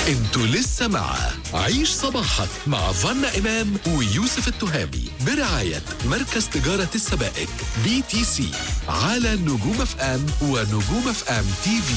انتوا لسه مع عيش صباحك مع فنا إمام ويوسف التهامي برعاية مركز تجارة السبائك بي تي سي على نجوم اف ام ونجوم اف ام تي في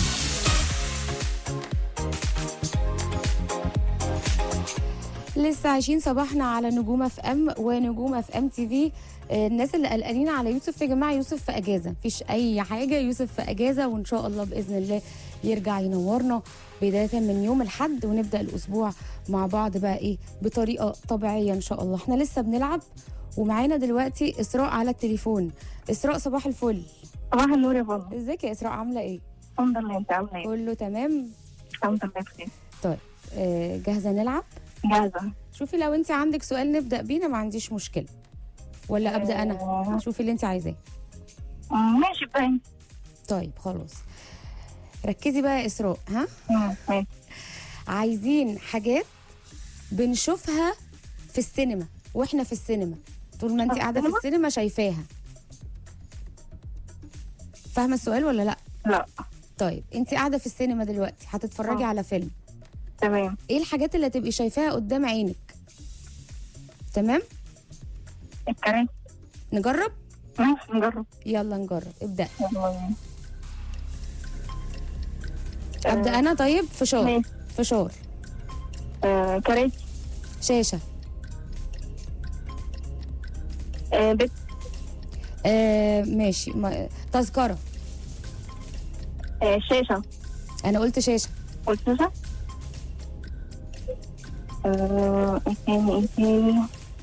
لسه عايشين صباحنا على نجوم اف ام ونجوم اف ام تي في آه، الناس اللي قلقانين على يوسف يا جماعه يوسف في اجازه مفيش اي حاجه يوسف في اجازه وان شاء الله باذن الله يرجع ينورنا بدايه من يوم الاحد ونبدا الاسبوع مع بعض بقى ايه بطريقه طبيعيه ان شاء الله احنا لسه بنلعب ومعانا دلوقتي اسراء على التليفون اسراء صباح الفل صباح النور يا بابا ازيك يا اسراء عامله ايه الحمد لله انت عامله ايه؟ كله تمام الحمد لله بخير طيب آه، جاهزه نلعب جاهزة شوفي لو انت عندك سؤال نبدا بينا ما عنديش مشكله ولا ابدا انا آه، شوفي اللي انت عايزاه ماشي باين طيب خلاص ركزي بقى يا اسراء ها مم، ماشي عايزين حاجات بنشوفها في السينما واحنا في السينما طول ما انت في قاعده في السينما؟ السينما شايفاها فاهمه السؤال ولا لا لا طيب انت قاعده في السينما دلوقتي هتتفرجي آه. على فيلم تمام ايه الحاجات اللي هتبقي شايفاها قدام عينك تمام الكراسي نجرب ماشي نجرب يلا نجرب ابدا يلا. ابدا انا طيب فشار ماشي فشار آه، كراسي شاشه آه، بيت آه ماشي ما... تذكره آه، شاشة انا قلت شاشه قلت شاشة آه، ايه تاني ايه تاني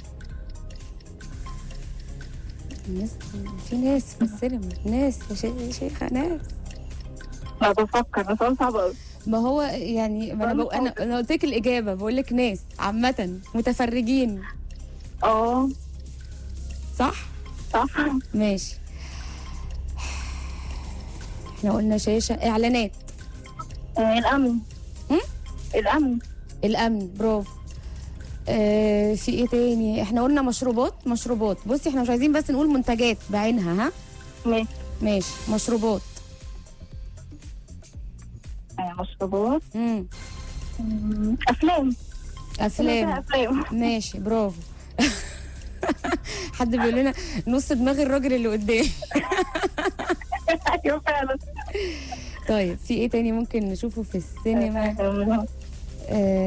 الناس في ناس في السينما ناس يا شي- يا شيخه ناس لا بفكر ده سؤال صعب قوي ما هو يعني ما انا بقول انا انا قلت لك الاجابه بقول لك ناس عامه متفرجين اه صح صح ماشي احنا قلنا شاشه اعلانات آه، الأمن هم؟ الأمن الامن برافو آه في ايه تاني احنا قلنا مشروبات مشروبات بصي احنا مش عايزين بس نقول منتجات بعينها ها ماشي ماشي مشروبات آه، مشروبات امم مم، أفلام افلام أفلام ماشي برافو حد بيقول لنا نص دماغ الراجل اللي قدام أيوه فعلا طيب في ايه تاني ممكن نشوفه في السينما آه، آه